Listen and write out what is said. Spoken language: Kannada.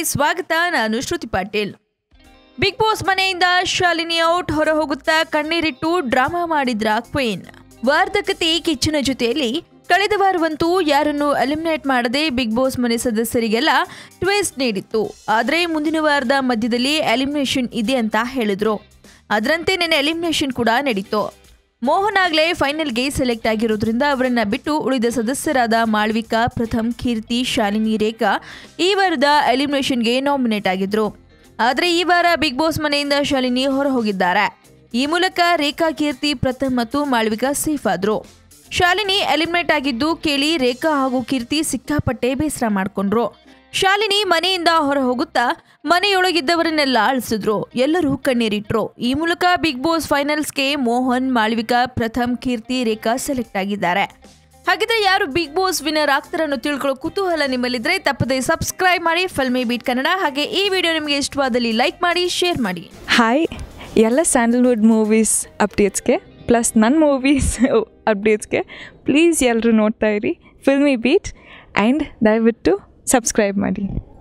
ಸ್ವಾಗತ ನಾನು ಶ್ರುತಿ ಪಾಟೀಲ್ ಬಿಗ್ ಬಾಸ್ ಮನೆಯಿಂದ ಶಾಲಿನಿ ಔಟ್ ಹೊರ ಹೋಗುತ್ತಾ ಕಣ್ಣೀರಿಟ್ಟು ಡ್ರಾಮಾ ಮಾಡಿದ್ರ ಕ್ವೀನ್ ವಾರ್ಧಕತೆ ಕಿಚ್ಚನ ಜೊತೆಯಲ್ಲಿ ಕಳೆದ ವಾರವಂತೂ ಯಾರನ್ನು ಎಲಿಮಿನೇಟ್ ಮಾಡದೆ ಬಿಗ್ ಬಾಸ್ ಮನೆ ಸದಸ್ಯರಿಗೆಲ್ಲ ಟ್ವಿಸ್ಟ್ ನೀಡಿತ್ತು ಆದರೆ ಮುಂದಿನ ವಾರದ ಮಧ್ಯದಲ್ಲಿ ಎಲಿಮಿನೇಷನ್ ಇದೆ ಅಂತ ಹೇಳಿದ್ರು ಅದರಂತೆ ನೆನೆ ಎಲಿಮಿನೇಷನ್ ಕೂಡ ನಡೀತು ಮೋಹನ್ ಆಗ್ಲೇ ಫೈನಲ್ಗೆ ಸೆಲೆಕ್ಟ್ ಆಗಿರೋದ್ರಿಂದ ಅವರನ್ನ ಬಿಟ್ಟು ಉಳಿದ ಸದಸ್ಯರಾದ ಮಾಳ್ವಿಕಾ ಪ್ರಥಮ್ ಕೀರ್ತಿ ಶಾಲಿನಿ ರೇಖಾ ಈ ವಾರದ ಎಲಿಮಿನೇಷನ್ಗೆ ನಾಮಿನೇಟ್ ಆಗಿದ್ರು ಆದರೆ ಈ ವಾರ ಬಿಗ್ ಬಾಸ್ ಮನೆಯಿಂದ ಶಾಲಿನಿ ಹೊರ ಹೋಗಿದ್ದಾರೆ ಈ ಮೂಲಕ ರೇಖಾ ಕೀರ್ತಿ ಪ್ರಥಮ್ ಮತ್ತು ಮಾಳ್ವಿಕಾ ಸೇಫ್ ಆದ್ರು ಶಾಲಿನಿ ಎಲಿಮಿನೇಟ್ ಆಗಿದ್ದು ಕೇಳಿ ರೇಖಾ ಹಾಗೂ ಕೀರ್ತಿ ಸಿಕ್ಕಾಪಟ್ಟೆ ಬೇಸರ ಮಾಡ್ಕೊಂಡ್ರು ಶಾಲಿನಿ ಮನೆಯಿಂದ ಹೊರ ಹೋಗುತ್ತಾ ಮನೆಯೊಳಗಿದ್ದವರನ್ನೆಲ್ಲ ಅಳಿಸಿದ್ರು ಎಲ್ಲರೂ ಕಣ್ಣೀರಿಟ್ರು ಈ ಮೂಲಕ ಬಿಗ್ ಬಾಸ್ ಫೈನಲ್ಸ್ಗೆ ಮೋಹನ್ ಮಾಳ್ವಿಕಾ ಪ್ರಥಮ್ ಕೀರ್ತಿ ರೇಖಾ ಸೆಲೆಕ್ಟ್ ಆಗಿದ್ದಾರೆ ಹಾಗಿದ್ರೆ ಯಾರು ಬಿಗ್ ಬಾಸ್ ವಿನ್ನರ್ ಆಗ್ತಾರನ್ನು ತಿಳ್ಕೊಳ್ಳೋ ಕುತೂಹಲ ನಿಮ್ಮಲ್ಲಿದ್ರೆ ತಪ್ಪದೆ ಸಬ್ಸ್ಕ್ರೈಬ್ ಮಾಡಿ ಫಿಲ್ಮಿ ಬೀಟ್ ಕನ್ನಡ ಹಾಗೆ ಈ ವಿಡಿಯೋ ನಿಮಗೆ ಇಷ್ಟವಾದಲ್ಲಿ ಲೈಕ್ ಮಾಡಿ ಶೇರ್ ಮಾಡಿ ಹಾಯ್ ಎಲ್ಲ ಸ್ಯಾಂಡಲ್ವುಡ್ ಮೂವೀಸ್ ಅಪ್ಡೇಟ್ಸ್ಗೆ ಪ್ಲಸ್ ನನ್ನ ಮೂವೀಸ್ ಅಪ್ಡೇಟ್ಸ್ಗೆ ಪ್ಲೀಸ್ ಎಲ್ಲರೂ ನೋಡ್ತಾ ಇರಿ ಫಿಲ್ಮಿ ಬೀಟ್ ಆ್ಯಂಡ್ ದಯವಿಟ್ಟು ಸಬ್ಸ್ಕ್ರೈಬ್ ಮಾಡಿ